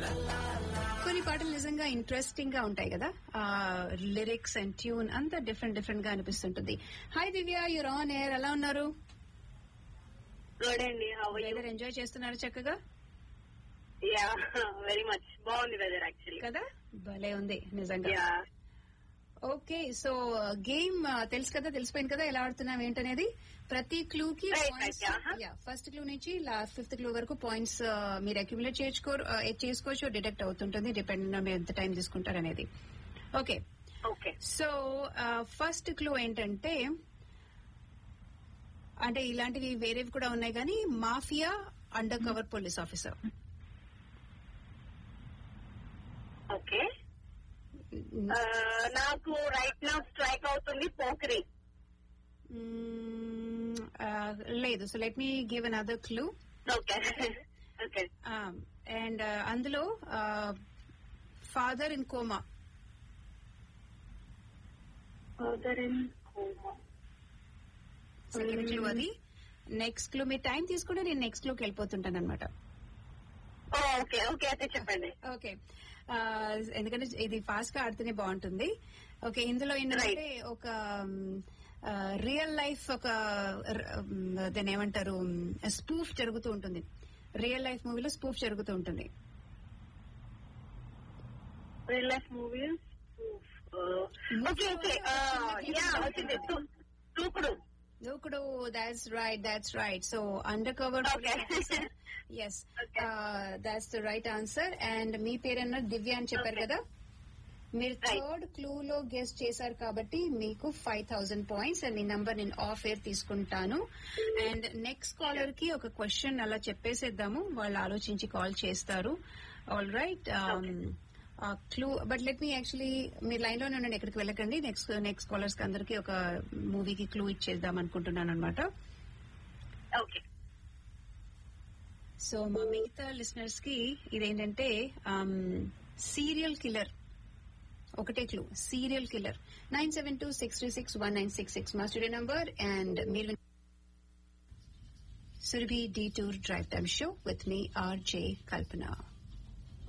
కొన్ని పాటలు నిజంగా ఇంట్రెస్టింగ్ గా ఉంటాయి కదా లిరిక్స్ అండ్ ట్యూన్ అంతా డిఫరెంట్ డిఫరెంట్ గా అనిపిస్తుంటుంది hi Divya you're on air ఎలా ఉన్నారు గుడ్ అండి హౌ వెదర్ ఎంజాయ్ చేస్తున్నారు చక్కగా యా వెరీ మచ్ బాగుంది వెదర్ యాక్చువల్లీ కదా భలే ఉంది నిజంగా యా ఓకే సో గేమ్ తెలుసు కదా తెలిసిపోయింది కదా ఎలా ఆడుతున్నాం ఏంటనేది ప్రతి క్లూ కి Right, right, yeah. First clue నుంచి లాస్ట్ ఫిఫ్త్ క్లూ వరకు పాయింట్స్ మీరు అక్యుములేట్ చేసుకో చేసుకోవచ్చు డిడక్ట్ అవుతుంటుంది డిపెండ్ మీరు ఎంత టైం తీసుకుంటారు అనేది okay okay so first clue ఏంటంటే అంటే ఇలాంటివి వేరేవి కూడా ఉన్నాయి కానీ mafia undercover police officer okay నాకు రైట్ నౌ స్ట్రైక్ అవుతుంది పోకరి లేదు so let me give another clue okay okay and అందులో father in coma father in coma second clue అది నెక్స్ట్ క్లూ మీరు టైం తీసుకుంటే నేను నెక్స్ట్ క్లూకి వెళ్ళిపోతుంటాను అనమాట okay okay అయితే చెప్పండి ఓకే ఎందుకంటే ఇది ఫాస్ట్ గా ఆడితేనే బాగుంటుంది ఓకే ఇందులో ఏంటంటే ఒక రియల్ లైఫ్ ఒక దాన్ని ఏమంటారు స్పూఫ్ జరుగుతూ ఉంటుంది రియల్ లైఫ్ మూవీలో స్పూఫ్ జరుగుతూ ఉంటుంది real life movies okay okay yeah వచ్చింది తూ- తూకుడు Dookudu that's right that's right so undercover Okay. Yes Okay. That's the right answer and మీ పేరన్న దివ్య అని చెప్పారు Okay. కదా మీరు Right. థర్డ్ క్లూ లో గెస్ట్ చేశారు కాబట్టి మీకు ఫైవ్ థౌసండ్ పాయింట్స్ అండ్ మీ నంబర్ నేను ఆఫ్ ఎయిర్ తీసుకుంటాను అండ్ నెక్స్ట్ కాలర్ కి ఒక క్వశ్చన్ అలా చెప్పేసేద్దాము వాళ్ళు ఆలోచించి కాల్ చేస్తారు all right clue but let me actually మీరు లైన్ లోనే ఉండండి ఎక్కడికి వెళ్ళకండి నెక్స్ట్ నెక్స్ట్ కాలర్స్ కి అందరికి ఒక మూవీకి క్లూ ఇచ్చేద్దాం అనుకుంటున్నాను అనమాట ఓకే సో మా మిగతా లిసనర్స్ కి ఇదేంటంటే సీరియల్ కిల్లర్ ఒకటే clue serial killer nine seven two six three six one nine six six మా స్టూడియో నంబర్ అండ్ మీరు Surabhi the tour drive time show with మీ ఆర్జే కల్పన